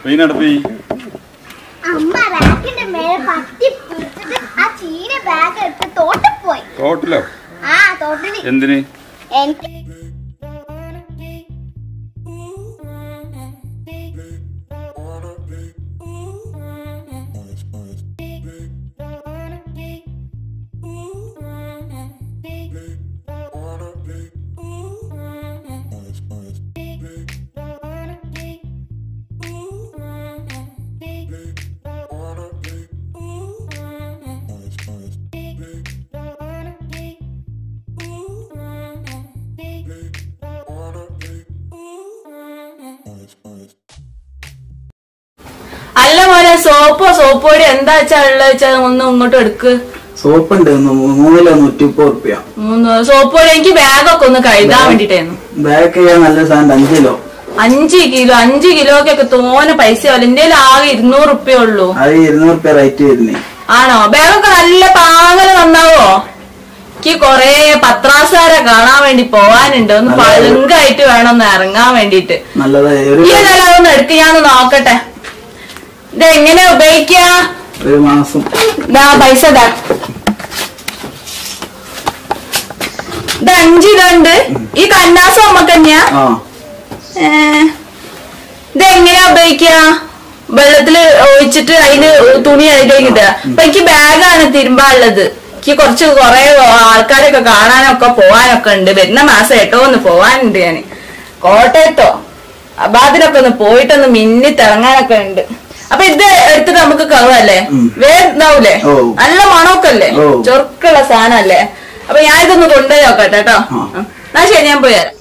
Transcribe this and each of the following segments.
പെയിനടുപ്പി അമ്മ റാക്കിന്റെ മേലെ പറ്റി പിടിച്ചിട്ട് ആ ചീന ബാഗ് എടുത്ത് തോട്ടിൽ പോയി തോട്ടിലോ ആ തോട്ടില് എന്തിന് എനിക്ക് അല്ല മോനെ സോപ്പോ സോപ്പ് പൊടി എന്താ വെച്ചാ ഉള്ളത് വെച്ചാ ഒന്ന് ഇങ്ങോട്ട് എടുക്ക് സോപ്പ് ഉണ്ട് മൂന്നിലോ നൂറ്റിപ്പത് റുപ്യ മൂന്ന് സോപ്പ് പൊടി എനിക്ക് ബാഗൊക്കെ ഒന്ന് കഴുകാൻ വേണ്ടിട്ടായിരുന്നു ബാക്ക് ചെയ്യാൻ നല്ല സാധനം അഞ്ചിലോ അഞ്ച് കിലോ അഞ്ച് കിലോക്കൊക്കെ തോനെ പൈസ ആവില്ല എന്റെ ആകെ ഇരുന്നൂറ് റുപ്യ ഉള്ളൂ അത് ഇരുന്നൂറ് റുപ്യ റേറ്റ് വരുന്നേ ആണോ ബാഗൊക്കെ നല്ല പാങ്ങല് നന്നാവോ എനിക്ക് കൊറേ പത്രാസാരെ കാണാൻ വേണ്ടി പോവാനുണ്ട് ഒന്ന് പളുങ്കായിട്ട് വേണം ഒന്ന് ഇറങ്ങാൻ വേണ്ടിട്ട് നല്ലതായി ഒരു ഈ ഏതായാലും അതൊന്ന് എടുക്ക് ഞാൻ നോക്കട്ടെ ഇത് എങ്ങനെ ഉപയോഗിക്കുക ഒരു മാസം ദാ പൈസ ദാ ഇത് അഞ്ച് ഇതുണ്ട് ഈ കന്നാസം നമുക്ക് തന്നെയാ ആ ഏ, ഇത് എങ്ങനെയാ ഉപയോഗിക്കുക വെള്ളത്തില് ഒഴിച്ചിട്ട് അതിന് തുണി അതിലേക്ക് ഇടുക അപ്പൊ എനിക്ക് ബാഗാണ് തിരുമ്പാനുള്ളത് എനിക്ക് കുറച്ച് കുറെ ആൾക്കാരൊക്കെ കാണാനൊക്കെ പോവാനൊക്കെ ഉണ്ട് വരുന്ന മാസം ഏട്ടോ ഒന്ന് പോവാനുണ്ട് ഞാന് കോട്ടയത്തോ അബാദിലൊക്കെ ഒന്ന് പോയിട്ടൊന്ന് മിന്നി തിളങ്ങാനൊക്കെ ഉണ്ട് അപ്പൊ ഇത് എടുത്തിട്ട് നമുക്ക് കറുവല്ലേ വേണ്ടാവൂലേ ഓ. നല്ല മണമൊക്കെ അല്ലേ ഓ. ചൊറുക്കുള്ള സാധനല്ലേ അപ്പൊ ഞാൻ ഇതൊന്ന് കൊണ്ടുപോയി നോക്കട്ടെ കേട്ടോ ആ. എന്നാ ശരി ഞാൻ പോയി തരാം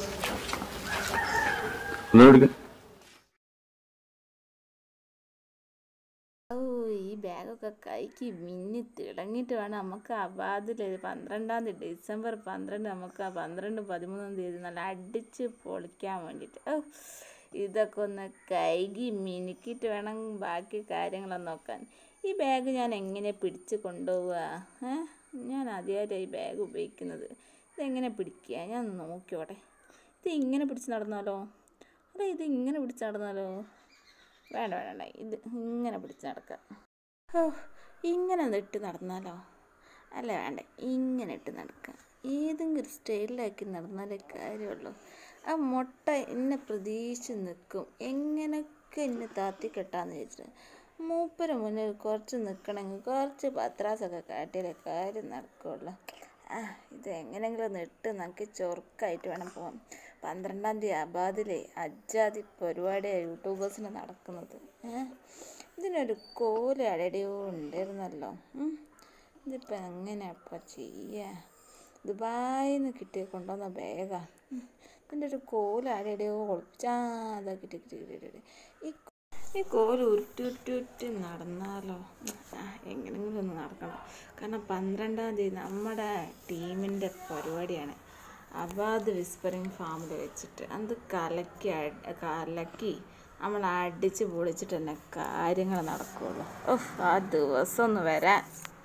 ഓ ഈ ബാഗൊക്കെ കൈക്ക് മിന്നി തിളങ്ങിയിട്ട് വേണം നമുക്ക് അബാദിൽ പന്ത്രണ്ടാം തീയതി ഡിസംബർ പന്ത്രണ്ട് നമുക്ക് ആ പന്ത്രണ്ട് പതിമൂന്നാം തീയതി നല്ല അടിച്ച് പൊളിക്കാൻ വേണ്ടിയിട്ട് ഓ ഇതൊക്കെ ഒന്ന് കൈകി മിനുക്കിയിട്ട് വേണം ബാക്കി കാര്യങ്ങളൊക്കെ നോക്കാൻ ഈ ബാഗ് ഞാൻ എങ്ങനെ പിടിച്ച് കൊണ്ടുപോവുക ഏ ഞാൻ ആദ്യമായിട്ടാണ് ഈ ബാഗ് ഉപയോഗിക്കുന്നത് ഇതെങ്ങനെ പിടിക്കുക ഞാൻ ഒന്ന് നോക്കിയോട്ടെ ഇത് ഇങ്ങനെ പിടിച്ച് നടന്നാലോ അല്ല ഇത് ഇങ്ങനെ പിടിച്ച് നടന്നാലോ വേണ്ട വേണ്ട വേണ്ട ഇത് ഇങ്ങനെ പിടിച്ച് നടക്കാം ഓ ഇങ്ങനെ ഒന്ന് ഇട്ട് നടന്നാലോ അല്ല വേണ്ട ഇങ്ങനെ ഇട്ട് നടക്കാം ഏതെങ്കിലും ഒരു സ്റ്റൈലിലാക്കി നടന്നാലേ കാര്യമുള്ളൂ ആ മുട്ട എന്നെ പ്രതീക്ഷിച്ച് നിൽക്കും എങ്ങനെയൊക്കെ എന്നെ താത്തി കെട്ടാന്ന് വെച്ചിട്ട് മൂപ്പര മുന്നിൽ കുറച്ച് നിൽക്കണമെങ്കിൽ കുറച്ച് പത്രാസൊക്കെ കാട്ടിയാലേ കാര്യം നടക്കുള്ളൂ ആ ഇത് എങ്ങനെയെങ്കിലും ഒന്ന് ഇട്ട് നമുക്ക് ചൊറുക്കായിട്ട് വേണം പോകാൻ പന്ത്രണ്ടാം തീയതി അബാദിലെ അജാതി പരിപാടിയാണ് യൂട്യൂബേഴ്സിന് നടക്കുന്നത് ഏ ഇതിനൊരു കോല അടയോ ഉണ്ടായിരുന്നല്ലോ ഉം. ഇതിപ്പോൾ എങ്ങനെയപ്പം ചെയ്യുക ദുബായിൽ നിന്ന് കിട്ടിയ കൊണ്ടുവന്ന ബാഗാ ഉം. ഇതിൻ്റെ ഒരു കോല അടയോ ഒളിച്ചാ അതാ കിട്ടി കിട്ടി കിട്ടി കിട്ടി ഈ ഈ കോല് ഉരുട്ടി ഉരുട്ടി ഉരുട്ടി നടന്നാലോ ആ, എങ്ങനെയെങ്കിലും ഒന്ന് നടക്കണം കാരണം പന്ത്രണ്ടാം തീയതി നമ്മുടെ ടീമിൻ്റെ പരിപാടിയാണ് അബാദ് വിസ്പറിങ് ഫാമിൽ വെച്ചിട്ട് അത് കലക്കി അട്- കലക്കി നമ്മൾ അടിച്ച് പൊളിച്ചിട്ട് തന്നെ കാര്യങ്ങൾ നടക്കുള്ളൂ ഓഹ് ആ ദിവസം ഒന്ന് വരാൻ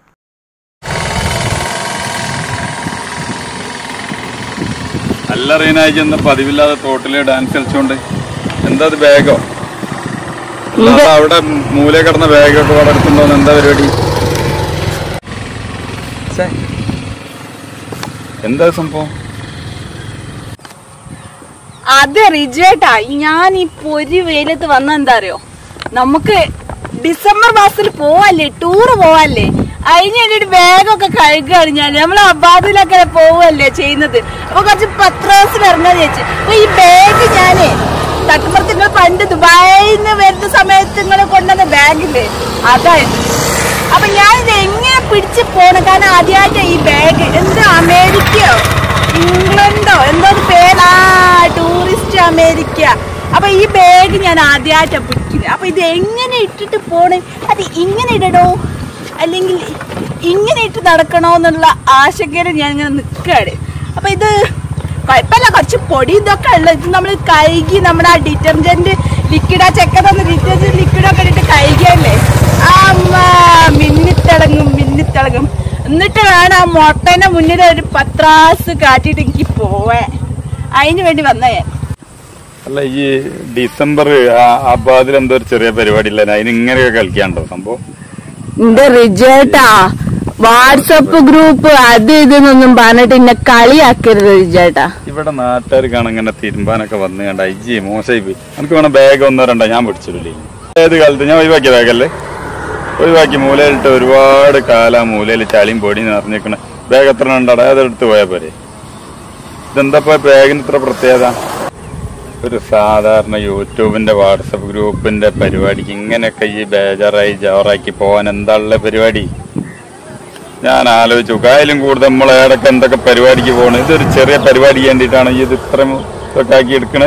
നല്ല റീനായി ചെന്ന പതിവില്ലാതെ തോട്ടില് ഡാൻസ് കളിച്ചോണ്ട് എന്താ അത് ബാഗോ അല്ലാതെ അവിടെ മൂല കിടന്ന ബാഗൊക്കെ അവിടെ എടുത്തുണ്ടോന്ന് എന്താ പരിപാടി ഛെ. എന്താ സംഭവം അതെ റിജേട്ടാ ഞാൻ ഈ പൊരി വെയിലത്ത് വന്ന എന്താ അറിയോ നമുക്ക് ഡിസംബർ മാസത്തിൽ പോവല്ലേ ടൂറ് പോവല്ലേ അതിന് വേണ്ടിട്ട് ബാഗൊക്കെ കഴുകുകയാണ് ഞാൻ നമ്മൾ അബാദിലൊക്കെ പോവല്ലേ ചെയ്യുന്നത് അപ്പൊ കുറച്ച് പത്രാസിൽ ഇറങ്ങാൻ ചോദിച്ചു അപ്പൊ ഈ ബാഗ് ഞാനേ തട്ടുമ്പുറത്ത് നിങ്ങൾ പണ്ട് ദുബായിൽ നിന്ന് വരുന്ന സമയത്ത് നിങ്ങൾ കൊണ്ടുവന്ന ബാഗില്ലേ അതായിരുന്നു അപ്പൊ ഞാൻ ഇത് എങ്ങനെ പിടിച്ച് പോണം കാരണം ആദ്യമായിട്ട് ഈ ബാഗ് എന്താ അമേരിക്കയോ ഇംഗ്ലണ്ടോ എന്തോ ഒരു പേരാ ടൂറിസ്റ്റ് അമേരിക്ക അപ്പൊ ഈ ബാഗ് ഞാൻ ആദ്യമായിട്ടാണ് പിടിക്കുന്നത് അപ്പൊ ഇത് എങ്ങനെ ഇട്ടിട്ട് പോണേ അത് ഇങ്ങനെ ഇടണോ അല്ലെങ്കിൽ ഇങ്ങനെ ഇട്ട് നടക്കണോ എന്നുള്ള ആശങ്കയിൽ ഞാൻ ഇങ്ങനെ നിൽക്കുകയാണ് അപ്പൊ ഇത് കുഴപ്പമില്ല കുറച്ച് പൊടി ഇതൊക്കെ ഉള്ളത് ഇത് നമ്മൾ കഴുകി നമ്മുടെ ആ ഡിറ്റർജന്റ് ലിക്വിഡ് ആ ചെക്ക തന്ന ഡിറ്റർജന്റ് ലിക്വിഡൊക്കെ ഇട്ടിട്ട് കഴുകിയല്ലേ അമ്മ മിന്നിത്തിളങ്ങും മിന്നിത്തിളങ്ങും എന്നിട്ട് വേണം ആ മുട്ടേന്റെ മുന്നിൽ ഒരു പത്രാസ് കാട്ടിയിട്ട് എനിക്ക് പോവേ അതിന് വേണ്ടി വന്ന ഞാൻ അല്ല ഈ ഡിസംബർ അബ്ബാദിൽ എന്തോ ഒരു ചെറിയ പരിപാടി ഇല്ല അതിന് ഇങ്ങനെയൊക്കെ കളിക്കാണ്ടോ സംഭവം എന്റെ റിജേട്ടാ വാട്സപ്പ് ഗ്രൂപ്പ് അത് ഇതെന്നൊന്നും പറഞ്ഞിട്ട് എന്നെ കളിയാക്കരുത് റിജേട്ടാ ഇവിടെ നാട്ടുകാർ കാണാൻ ഇങ്ങനെ തിരുമ്പാനൊക്കെ വന്ന് കണ്ട അയ്യേ മോശമായി പോയി എനിക്ക് വേണം ബാഗ് ഒന്നോ രണ്ടോ ഞാൻ പിടിച്ചില്ലേ ഏത് കാലത്ത് ഞാൻ ഒഴിവാക്കിയ ബാഗല്ലേ ഒഴിവാക്കി മൂലയിലിട്ട് ഒരുപാട് കാലം മൂലയിൽ ചളിയും പൊടിയും നിറഞ്ഞിരിക്കണ ബാഗ് എത്ര ഉണ്ടാടാ അതെടുത്ത് പോയാൽ പോരെ ഇതെന്താ ബാഗിന് ഇത്ര പ്രത്യേകത ഒരു സാധാരണ യൂട്യൂബിന്റെ വാട്സപ്പ് ഗ്രൂപ്പിന്റെ പരിപാടിക്ക് ഇങ്ങനെയൊക്കെ ഈ ബേജാറായി ജവറാക്കി പോവാൻ എന്താ ഉള്ള പരിപാടി ഞാൻ ആലോചിച്ചു കായലും കൂടുതൽ നമ്മൾ ഏടൊക്കെ എന്തൊക്കെ പരിപാടിക്ക് പോകണം ഇതൊരു ചെറിയ പരിപാടിക്ക് വേണ്ടിയിട്ടാണ് ഈ ഇത് ഇത്രയും ഇതൊക്കെ ആക്കി എടുക്കണേ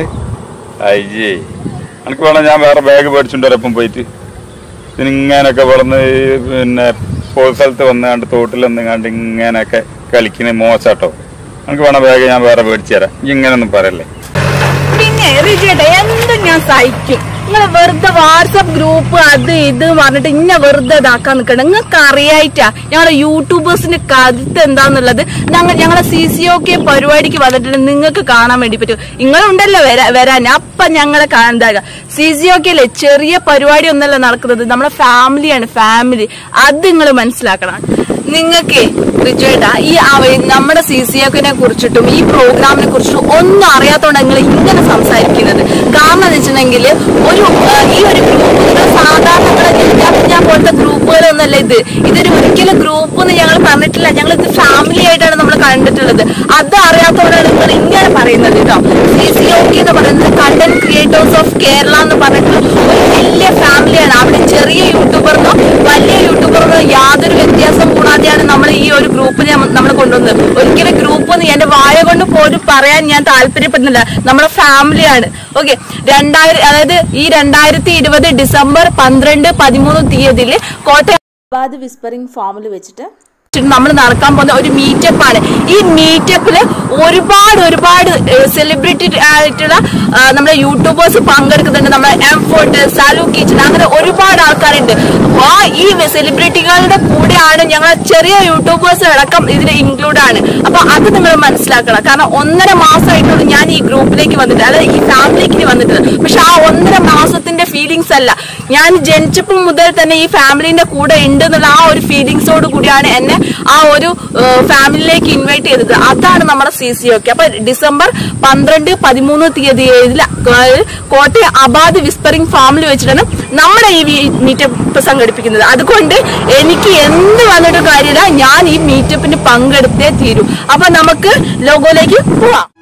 അയ്യേ എനിക്ക് വേണം ഞാൻ വേറെ ബാഗ് മേടിച്ചുകൊണ്ട് വരപ്പം പോയിട്ട് ഇതിനിങ്ങനെയൊക്കെ വളർന്ന് ഈ പിന്നെ പൊതു സ്ഥലത്ത് വന്നുകാണ്ട് തോട്ടിൽ വന്നുകാണ്ട് ഇങ്ങനെയൊക്കെ കളിക്കുന്ന മോശാട്ടോ എനിക്ക് വേണം ബാഗ് ഞാൻ വേറെ മേടിച്ചു തരാം ഈ ഇങ്ങനെയൊന്നും പറയല്ലേ പിന്നെ റിജേട്ടാ എന്തും ഞാൻ സഹിക്കും നിങ്ങൾ വെറുതെ വാട്സപ്പ് ഗ്രൂപ്പ് അത് ഇത് പറഞ്ഞിട്ട് ഇന്നെ വെറുതെ ഇതാക്കാൻ നിൽക്കണം നിങ്ങൾക്ക് അറിയായിട്ടാ ഞങ്ങളെ യൂട്യൂബേഴ്സിന്റെ കരുത്ത് എന്താന്നുള്ളത് ഞങ്ങൾ ഞങ്ങളെ സി സി ഒ കെ പരിപാടിക്ക് വന്നിട്ടുണ്ട് നിങ്ങൾക്ക് കാണാൻ വേണ്ടി പറ്റും നിങ്ങളുണ്ടല്ലോ വരാ വരാൻ അപ്പൊ ഞങ്ങളെ എന്താ സി സി ഒ കെയിലെ ചെറിയ പരിപാടി ഒന്നല്ല നടക്കുന്നത് നമ്മളെ ഫാമിലിയാണ് ഫാമിലി അത് നിങ്ങൾ മനസ്സിലാക്കണം നിങ്ങൾക്ക് റിജുവേട്ടാ ഈ അവ- നമ്മുടെ സി സി എഫിനെ കുറിച്ചിട്ടും ഈ പ്രോഗ്രാമിനെ കുറിച്ചിട്ടും ഒന്നും അറിയാത്തോണ്ട് നിങ്ങൾ ഇങ്ങനെ സംസാരിക്കുന്നത് കാരണം എന്ന് വെച്ചിട്ടുണ്ടെങ്കിൽ ഒരു ആ, ഈ ഒരു ഗ്രൂപ്പ് നിങ്ങൾ സാധാരണ നിങ്ങളെ ഞാൻ പോലത്തെ ഗ്രൂപ്പുകളൊന്നല്ല ഇത് ഇതൊരു ഒരിക്കലും ഗ്രൂപ്പ് എന്ന് ഞങ്ങൾ പറഞ്ഞിട്ടില്ല ഞങ്ങൾ ഇത് ഫാമിലി ആയിട്ടാണ് നമ്മൾ കണ്ടിട്ടുള്ളത് അത് അറിയാത്തവരാണ് നിങ്ങൾ ഇങ്ങനെ പറയുന്നത് കേട്ടോ സി സി ഒ കെ എന്ന് പറയുന്നത് കണ്ടന്റ് ക്രിയേറ്റേഴ്സ് ഓഫ് കേരള എന്ന് പറഞ്ഞിട്ട് ഒരു വലിയ ഫാമിലിയാണ് അവിടെ ചെറിയ യൂട്യൂബറിനോ വലിയ യൂട്യൂബറിനോ യാതൊരു വ്യത്യാസം കൂടാതെയാണ് നമ്മൾ ഈ ഒരു ഗ്രൂപ്പിനെ നമ്മൾ കൊണ്ടുവന്നത് ഒരിക്കലും ഗ്രൂപ്പ് എന്ന് എന്റെ വായ കൊണ്ട് പോലും പറയാൻ ഞാൻ താല്പര്യപ്പെടുന്നില്ല നമ്മുടെ ഫാമിലിയാണ് ഓക്കെ രണ്ടായിരം അതായത് ഈ രണ്ടായിരത്തി ഇരുപത് ഡിസംബർ പന്ത്രണ്ട് പതിമൂന്ന് തീയതിയിൽ കോട്ടയം അബാദ് വിസ്പറിംഗ് ഫാമിൽ വെച്ചിട്ട് നമ്മൾ നടക്കാൻ പോകുന്ന ഒരു മീറ്റപ്പ് ആണ് ഈ മീറ്റപ്പില് ഒരുപാട് ഒരുപാട് സെലിബ്രിറ്റി ആയിട്ടുള്ള ആ, നമ്മുടെ യൂട്യൂബേഴ്സ് പങ്കെടുക്കുന്നുണ്ട് നമ്മുടെ എം ഫോർട്ട് സാലു കിച്ചൺ അങ്ങനെ ഒരുപാട് ആൾക്കാരുണ്ട് അപ്പൊ ആ ഈ സെലിബ്രിറ്റികളുടെ കൂടെയാണ് ഞങ്ങൾ ചെറിയ യൂട്യൂബേഴ്സ് അടക്കം ഇതിൽ ഇൻക്ലൂഡ് ആണ് അപ്പൊ അത് നിങ്ങൾ മനസ്സിലാക്കണം കാരണം ഒന്നര മാസമായിട്ടുള്ളൂ ഞാൻ ഈ ഗ്രൂപ്പിലേക്ക് വന്നിട്ട് അതായത് ഈ ഫാമിലിക്ക് വന്നിട്ട് പക്ഷെ ആ ഒന്നര മാസത്തിന്റെ ഫീലിങ്സ് അല്ല ഞാൻ ജനിച്ചപ്പോൾ മുതൽ തന്നെ ഈ ഫാമിലിന്റെ കൂടെ ഉണ്ട് എന്നുള്ള ആ ഒരു ഫീലിങ്സോട് കൂടിയാണ് എന്നെ ആ ഒരു ഫാമിലിയിലേക്ക് ഇൻവൈറ്റ് ചെയ്തത് അതാണ് നമ്മുടെ സി സി ഒക്കെ അപ്പൊ ഡിസംബർ പന്ത്രണ്ട് പതിമൂന്ന് തീയതിയിൽ കോട്ടയം അബാദ് വിസ്പറിംഗ് ഫാമിൽ വെച്ചിട്ടാണ് നമ്മുടെ ഈ മീറ്റപ്പ് സംഘടിപ്പിക്കുന്നത് അതുകൊണ്ട് എനിക്ക് എന്ത് വന്നിട്ട് കാര്യമില്ല ഞാൻ ഈ മീറ്റപ്പിന് പങ്കെടുത്തേ തീരൂ അപ്പൊ നമുക്ക് ലോഗോയിലേക്ക് പോവാം